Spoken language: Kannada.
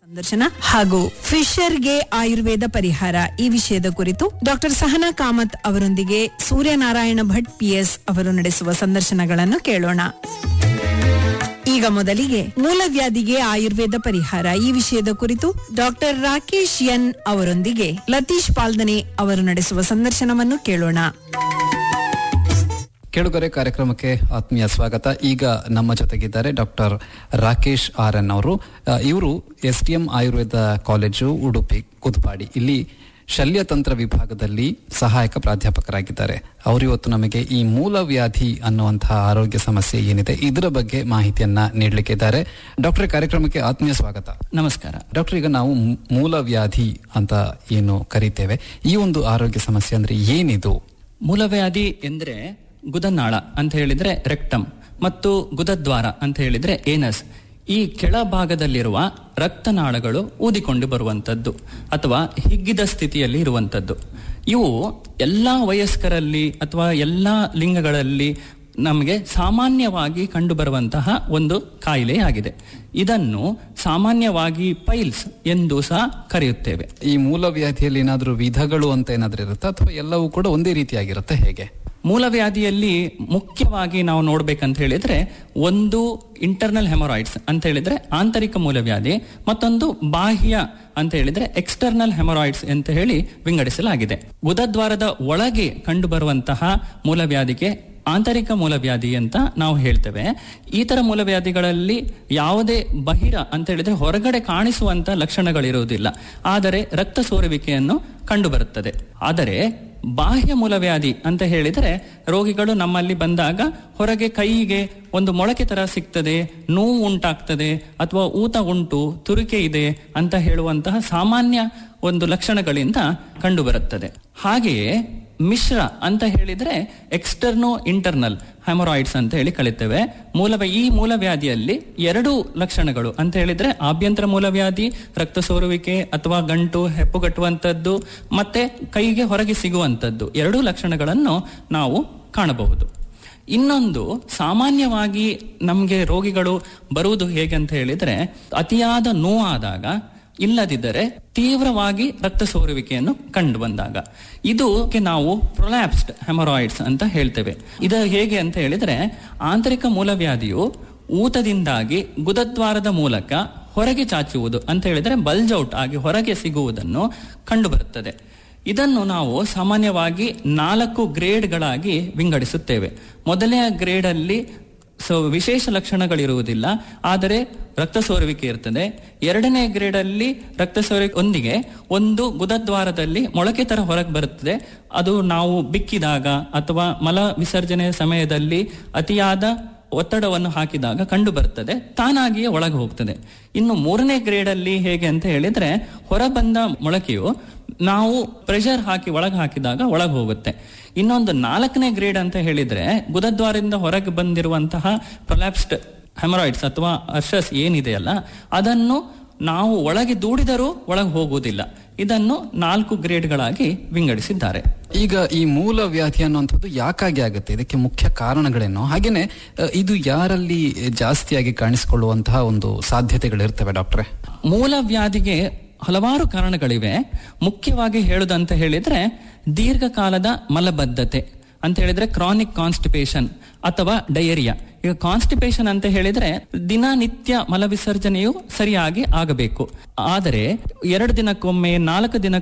ಸಂದರ್ಶನ ಹಾಗೂ ಫಿಶರ್ಗೆ ಆಯುರ್ವೇದ ಪರಿಹಾರ ಈ ವಿಷಯದ ಕುರಿತು ಡಾಕ್ಟರ್ ಸಹನಾ ಕಾಮತ್ ಅವರೊಂದಿಗೆ ಸೂರ್ಯನಾರಾಯಣ ಭಟ್ ಪಿಎಸ್ ಅವರು ನಡೆಸುವ ಸಂದರ್ಶನಗಳನ್ನು ಕೇಳೋಣ ಈಗ ಮೊದಲಿಗೆ ಮೂಲವ್ಯಾಧಿಗೆ ಆಯುರ್ವೇದ ಪರಿಹಾರ ಈ ವಿಷಯದ ಕುರಿತು ಡಾಕ್ಟರ್ ರಾಕೇಶ್ ಎನ್ ಅವರೊಂದಿಗೆ ಲತೀಶ್ ಪಾಲ್ದನೆ ಅವರು ನಡೆಸುವ ಸಂದರ್ಶನವನ್ನು ಕೇಳೋಣ ಕೇಳುಗರೆ ಕಾರ್ಯಕ್ರಮಕ್ಕೆ ಆತ್ಮೀಯ ಸ್ವಾಗತ ಈಗ ನಮ್ಮ ಜೊತೆಗಿದ್ದಾರೆ ಡಾಕ್ಟರ್ ರಾಕೇಶ್ ಆರ್ ಎನ್ ಅವರು ಇವರು S T M Ayurveda college Udupi Kudpadi ಇಲ್ಲಿ ಶಲ್ಯತಂತ್ರ ವಿಭಾಗದಲ್ಲಿ ಸಹಾಯಕ ಪ್ರಾಧ್ಯಾಪಕರಾಗಿದ್ದಾರೆ ಅವರು ಇವತ್ತು ನಮಗೆ ಈ ಮೂಲವ್ಯಾಧಿ ಅನ್ನುವಂತಹ ಆರೋಗ್ಯ ಸಮಸ್ಯೆ ಏನಿದೆ ಇದರ ಬಗ್ಗೆ ಮಾಹಿತಿಯನ್ನ ನೀಡಲಿಕ್ಕಿದ್ದಾರೆ ಡಾಕ್ಟರ್ ಕಾರ್ಯಕ್ರಮಕ್ಕೆ ಆತ್ಮೀಯ ಸ್ವಾಗತ ನಮಸ್ಕಾರ ಡಾಕ್ಟರ್ ಈಗ ನಾವು ಮೂ- ಮೂಲವ್ಯಾಧಿ ಅಂತ ಏನು ಕರಿತೇವೆ ಈ ಒಂದು ಆರೋಗ್ಯ ಸಮಸ್ಯೆ ಅಂದ್ರೆ ಏನಿದು ಮೂಲವ್ಯಾಧಿ ಎಂದ್ರೆ ಗುದನಾಳ ಅಂತ ಹೇಳಿದ್ರೆ ರೆಕ್ಟಮ್ ಮತ್ತು ಗುದದ್ವಾರ ಅಂತ ಹೇಳಿದ್ರೆ ಏನಸ್ ಈ ಕೆಳಭಾಗದಲ್ಲಿರುವ ರಕ್ತನಾಳಗಳು ಊದಿಕೊಂಡು ಬರುವಂತದ್ದು ಅಥವಾ ಹಿಗ್ಗಿದ ಸ್ಥಿತಿಯಲ್ಲಿ ಇರುವಂತದ್ದು ಇವು ಎಲ್ಲಾ ವಯಸ್ಕರಲ್ಲಿ ಅಥವಾ ಎಲ್ಲಾ ಲಿಂಗಗಳಲ್ಲಿ ನಮಗೆ ಸಾಮಾನ್ಯವಾಗಿ ಕಂಡುಬರುವಂತಹ ಒಂದು ಕಾಯಿಲೆಯಾಗಿದೆ ಇದನ್ನು ಸಾಮಾನ್ಯವಾಗಿ ಪೈಲ್ಸ್ ಎಂದು ಸಹ ಕರೆಯುತ್ತೇವೆ ಈ ಮೂಲವ್ಯಾಧಿಯಲ್ಲಿ ಏನಾದ್ರೂ ವಿಧಗಳು ಅಂತ ಏನಾದ್ರೂ ಇರುತ್ತಾ ಅಥವಾ ಎಲ್ಲವೂ ಕೂಡ ಒಂದೇ ರೀತಿಯಾಗಿರುತ್ತೆ ಹೇಗೆ ಮೂಲವ್ಯಾಧಿಯಲ್ಲಿ ಮುಖ್ಯವಾಗಿ ನಾವು ನೋಡ್ಬೇಕಂತ ಹೇಳಿದ್ರೆ ಒಂದು ಇಂಟರ್ನಲ್ ಹೆಮರಾಯ್ಡ್ಸ್ ಅಂತ ಹೇಳಿದ್ರೆ ಆಂತರಿಕ ಮೂಲವ್ಯಾಧಿ ಮತ್ತೊಂದು ಬಾಹ್ಯ ಅಂತ ಹೇಳಿದ್ರೆ ಎಕ್ಸ್ಟರ್ನಲ್ ಹೆಮರಾಯ್ಡ್ಸ್ ಅಂತ ಹೇಳಿ ವಿಂಗಡಿಸಲಾಗಿದೆ ಗುದದ್ವಾರದ ಒಳಗೆ ಕಂಡುಬರುವಂತಹ ಮೂಲವ್ಯಾಧಿಗೆ ಆಂತರಿಕ ಮೂಲವ್ಯಾಧಿ ಅಂತ ನಾವು ಹೇಳ್ತೇವೆ ಈ ತರ ಮೂಲವ್ಯಾಧಿಗಳಲ್ಲಿ ಯಾವುದೇ ಬಹಿರ ಅಂತ ಹೇಳಿದ್ರೆ ಹೊರಗಡೆ ಕಾಣಿಸುವಂತ ಲಕ್ಷಣಗಳಿರುವುದಿಲ್ಲ ಆದರೆ ರಕ್ತ ಸೋರುವಿಕೆಯನ್ನು ಕಂಡುಬರುತ್ತದೆ ಆದರೆ ಬಾಹ್ಯ ಮೂಲವ್ಯಾಧಿ ಅಂತ ಹೇಳಿದರೆ ರೋಗಿಗಳು ನಮ್ಮಲ್ಲಿ ಬಂದಾಗ ಹೊರಗೆ ಕೈಗೆ ಒಂದು ಮೊಳಕೆ ತರ ಸಿಗ್ತದೆ ನೋವು ಉಂಟಾಗ್ತದೆ ಅಥವಾ ಊತ ಉಂಟು ತುರಿಕೆ ಇದೆ ಅಂತ ಹೇಳುವಂತಹ ಸಾಮಾನ್ಯ ಒಂದು ಲಕ್ಷಣಗಳಿಂದ ಕಂಡುಬರುತ್ತದೆ ಹಾಗೆಯೇ ಮಿಶ್ರ ಅಂತ ಹೇಳಿದ್ರೆ ಎಕ್ಸ್ಟರ್ನೋ ಇಂಟರ್ನಲ್ ಹೆಮರಾಯ್ಡ್ಸ್ ಅಂತ ಹೇಳಿ ಕಲಿತೇವೆ ಮೂಲ ಈ ಮೂಲವ್ಯಾಧಿಯಲ್ಲಿ ಎರಡು ಲಕ್ಷಣಗಳು ಅಂತ ಹೇಳಿದ್ರೆ ಆಭ್ಯಂತರ ಮೂಲವ್ಯಾಧಿ ರಕ್ತ ಸೋರುವಿಕೆ ಅಥವಾ ಗಂಟು ಹೆಪ್ಪುಗಟ್ಟುವಂಥದ್ದು ಮತ್ತೆ ಕೈಗೆ ಹೊರಗೆ ಸಿಗುವಂಥದ್ದು ಎರಡೂ ಲಕ್ಷಣಗಳನ್ನು ನಾವು ಕಾಣಬಹುದು ಇನ್ನೊಂದು ಸಾಮಾನ್ಯವಾಗಿ ನಮಗೆ ರೋಗಿಗಳು ಬರುವುದು ಹೇಗೆ ಅಂತ ಹೇಳಿದ್ರೆ ಅತಿಯಾದ ನೋವಾದಾಗ ಇಲ್ಲದಿದ್ದರೆ ತೀವ್ರವಾಗಿ ರಕ್ತ ಸೋರುವಿಕೆಯನ್ನು ಕಂಡು ಬಂದಾಗ ಇದಕ್ಕೆ ನಾವು ಪ್ರೊಲ್ಯಾಪ್ಸ್ಡ್ ಹೆಮರಾಯ್ಡ್ಸ್ ಅಂತ ಹೇಳ್ತೇವೆ ಇದು ಹೇಗೆ ಅಂತ ಹೇಳಿದ್ರೆ ಆಂತರಿಕ ಮೂಲವ್ಯಾಧಿಯು ಊತದಿಂದಾಗಿ ಗುದದ್ವಾರದ ಮೂಲಕ ಹೊರಗೆ ಚಾಚುವುದು ಅಂತ ಹೇಳಿದ್ರೆ ಬಲ್ಜೌಟ್ ಆಗಿ ಹೊರಗೆ ಸಿಗುವುದನ್ನು ಕಂಡುಬರುತ್ತದೆ ಇದನ್ನು ನಾವು ಸಾಮಾನ್ಯವಾಗಿ ನಾಲ್ಕು ಗ್ರೇಡ್ಗಳಾಗಿ ವಿಂಗಡಿಸುತ್ತೇವೆ ಮೊದಲನೆಯ ಗ್ರೇಡ್ ಅಲ್ಲಿ ಸೊ ವಿಶೇಷ ಲಕ್ಷಣಗಳಿರುವುದಿಲ್ಲ ಆದರೆ ರಕ್ತ ಸೋರುವಿಕೆ ಇರ್ತದೆ ಎರಡನೇ ಗ್ರೇಡ್ ಅಲ್ಲಿ ರಕ್ತ ಸೋರುವಿಕೆಯೊಂದಿಗೆ ಒಂದು ಗುದದ್ವಾರದಲ್ಲಿ ಮೊಳಕೆ ತರ ಹೊರಗೆ ಬರುತ್ತದೆ ಅದು ನಾವು ಬಿಕ್ಕಿದಾಗ ಅಥವಾ ಮಲ ವಿಸರ್ಜನೆಯ ಸಮಯದಲ್ಲಿ ಅತಿಯಾದ ಒತ್ತಡವನ್ನು ಹಾಕಿದಾಗ ಕಂಡು ಬರ್ತದೆ ತಾನಾಗಿಯೇ ಒಳಗೆ ಹೋಗ್ತದೆ ಇನ್ನು ಮೂರನೇ ಗ್ರೇಡ್ ಅಲ್ಲಿ ಹೇಗೆ ಅಂತ ಹೇಳಿದ್ರೆ ಹೊರಬಂದ ಮೊಳಕೆಯು ನಾವು ಪ್ರೆಷರ್ ಹಾಕಿ ಒಳಗೆ ಹಾಕಿದಾಗ ಒಳಗೆ ಹೋಗುತ್ತೆ ಇನ್ನೊಂದು ನಾಲ್ಕನೇ ಗ್ರೇಡ್ ಅಂತ ಹೇಳಿದ್ರೆ ಗುದದ್ವಾರದಿಂದ ಹೊರಗೆ ಬಂದಿರುವಂತಹ ಪ್ರೊಲ್ಯಾಪ್ಸ್ಡ್ ಹೆಮರಾಯ್ಡ್ಸ್ ಅಥವಾ ಅರ್ಷಸ್ ಏನಿದೆಯಲ್ಲ ಅದನ್ನು ನಾವು ಒಳಗೆ ದೂಡಿದರೂ ಒಳಗೆ ಹೋಗುವುದಿಲ್ಲ ಇದನ್ನು ನಾಲ್ಕು ಗ್ರೇಡ್ಗಳಾಗಿ ವಿಂಗಡಿಸಿದ್ದಾರೆ ಈಗ ಈ ಮೂಲವ್ಯಾಧಿ ಅನ್ನುವಂಥದ್ದು ಯಾಕಾಗಿ ಆಗುತ್ತೆ ಇದಕ್ಕೆ ಮುಖ್ಯ ಕಾರಣಗಳೇನು ಹಾಗೇನೆ ಅ, ಇದು ಯಾರಲ್ಲಿ ಜಾಸ್ತಿಯಾಗಿ ಕಾಣಿಸಿಕೊಳ್ಳುವಂತಹ ಒಂದು ಸಾಧ್ಯತೆಗಳಿರ್ತವೆ ಡಾಕ್ಟ್ರೆ ಮೂಲವ್ಯಾಧಿಗೆ ಹಲವಾರು ಕಾರಣಗಳಿವೆ ಮುಖ್ಯವಾಗಿ ಹೇಳುದಂತ ಹೇಳಿದ್ರೆ ದೀರ್ಘಕಾಲದ ಮಲಬದ್ಧತೆ ಅಂತ ಹೇಳಿದ್ರೆ ಕ್ರಾನಿಕ್ ಕಾನ್ಸ್ಟಿಪೇಷನ್ ಅಥವಾ ಡಯರಿಯಾ ಈಗ ಕಾನ್ಸ್ಟಿಪೇಷನ್ ಅಂತ ಹೇಳಿದ್ರೆ ದಿನನಿತ್ಯ ಮಲ ವಿಸರ್ಜನೆಯು ಸರಿಯಾಗಿ ಆಗಬೇಕು ಆದರೆ ಎರಡು ದಿನಕ್ಕೊಮ್ಮೆ ನಾಲ್ಕು ದಿನ